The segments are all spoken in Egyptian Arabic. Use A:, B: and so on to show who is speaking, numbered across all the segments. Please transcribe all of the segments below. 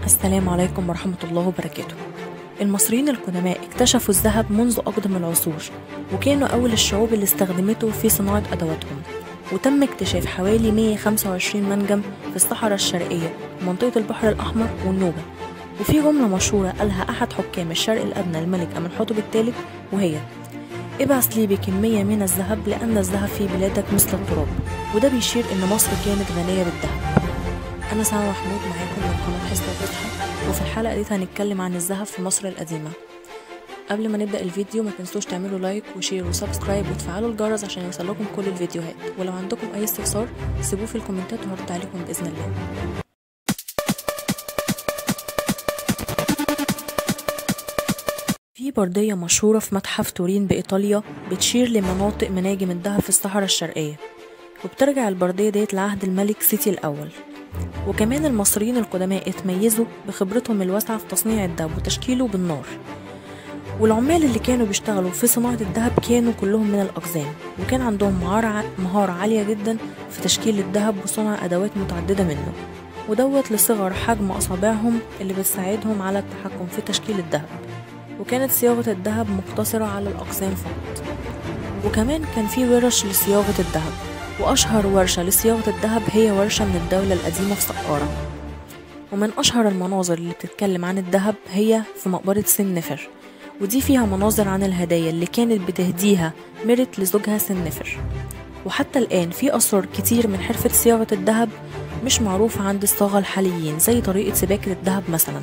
A: السلام عليكم ورحمة الله وبركاته المصريين القدماء اكتشفوا الذهب منذ أقدم العصور وكانوا أول الشعوب اللي استخدمته في صناعة أدواتهم وتم اكتشاف حوالي 125 منجم في الصحراء الشرقية ومنطقة البحر الأحمر والنوبة وفي جملة مشهورة قالها أحد حكام الشرق الأدنى الملك أمنحتب الثالث وهي ابعث لي بكمية من الذهب لأن الذهب في بلادك مثل التراب وده بيشير إن مصر كانت غنية بالذهب أنا سامة محمود معاكم من قناة حسن الفتحة وفي الحلقة دي هنتكلم عن الذهب في مصر القديمة قبل ما نبدأ الفيديو ما تنسوش تعملوا لايك وشير وسبسكرايب وتفعلوا الجرس عشان يوصلكم كل الفيديوهات ولو عندكم أي استفسار سيبوه في الكومنتات وهرد عليكم بإذن الله في بردية مشهورة في متحف تورين بإيطاليا بتشير لمناطق مناجم الذهب في الصحراء الشرقية وبترجع البردية ديت لعهد الملك سيتي الأول وكمان المصريين القدماء اتميزوا بخبرتهم الواسعة في تصنيع الذهب وتشكيله بالنار والعمال اللي كانوا بيشتغلوا في صناعة الذهب كانوا كلهم من الأقزام وكان عندهم مهارة مهارة عالية جدا في تشكيل الذهب وصنع أدوات متعددة منه ودوت لصغر حجم أصابعهم اللي بتساعدهم على التحكم في تشكيل الذهب وكانت صياغة الذهب مقتصرة على الأقسام فقط وكمان كان في ورش لصياغة الذهب وأشهر ورشة لصياغة الذهب هي ورشة من الدولة القديمة في سقارة ومن أشهر المناظر اللي بتتكلم عن الذهب هي في مقبرة سنفر ودي فيها مناظر عن الهدايا اللي كانت بتهديها ميرت لزوجها سنفر وحتى الآن في أسرار كتير من حرفة صياغة الذهب مش معروفة عند الصاغة الحاليين زي طريقة سباكة الذهب مثلا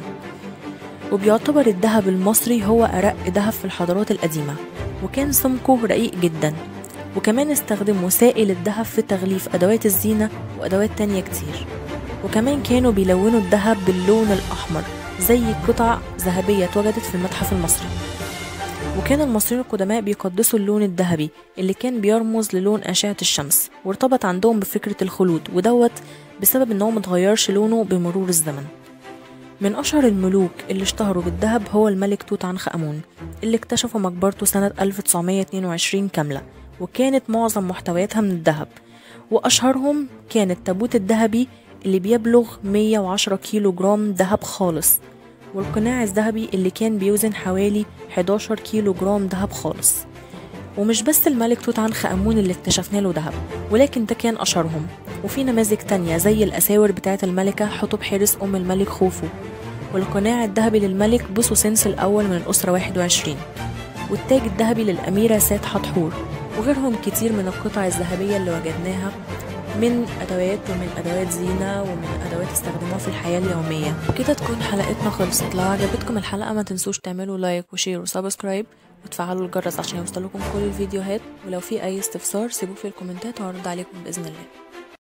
A: وبيعتبر الذهب المصري هو أرق ذهب في الحضارات القديمة وكان سمكه رقيق جدا وكمان استخدموا سائل الذهب في تغليف أدوات الزينة وأدوات تانية كتير وكمان كانوا بيلونوا الذهب باللون الأحمر زي قطع ذهبية اتوجدت في المتحف المصري وكان المصريين القدماء بيقدسوا اللون الذهبي اللي كان بيرمز للون أشعة الشمس وارتبط عندهم بفكرة الخلود ودوت بسبب إن هو متغيرش لونه بمرور الزمن من أشهر الملوك اللي اشتهروا بالذهب هو الملك توت عنخ آمون اللي اكتشفوا مقبرته سنة 1922 كاملة وكانت معظم محتوياتها من الذهب وأشهرهم كان التابوت الذهبي اللي بيبلغ 110 كيلو جرام ذهب خالص والقناع الذهبي اللي كان بيوزن حوالي 11 كيلو جرام ذهب خالص ومش بس الملك توت عنخ آمون اللي اكتشفنا له ذهب ولكن ده كان أشهرهم وفي نماذج تانية زي الأساور بتاعة الملكة حتب حارس أم الملك خوفو والقناع الذهبي للملك بوسوسنس الأول من الأسرة 21 والتاج الذهبي للأميرة سات حتحور وغيرهم كتير من القطع الذهبية اللي وجدناها من أدوات ومن أدوات زينة ومن أدوات استخدموها في الحياة اليومية وكده تكون حلقتنا خلصت لو عجبتكم الحلقة ما تنسوش تعملوا لايك وشير وسبسكرايب وتفعلوا الجرس عشان يوصلكم كل الفيديوهات ولو في أي استفسار سيبوه في الكومنتات وهرد عليكم بإذن الله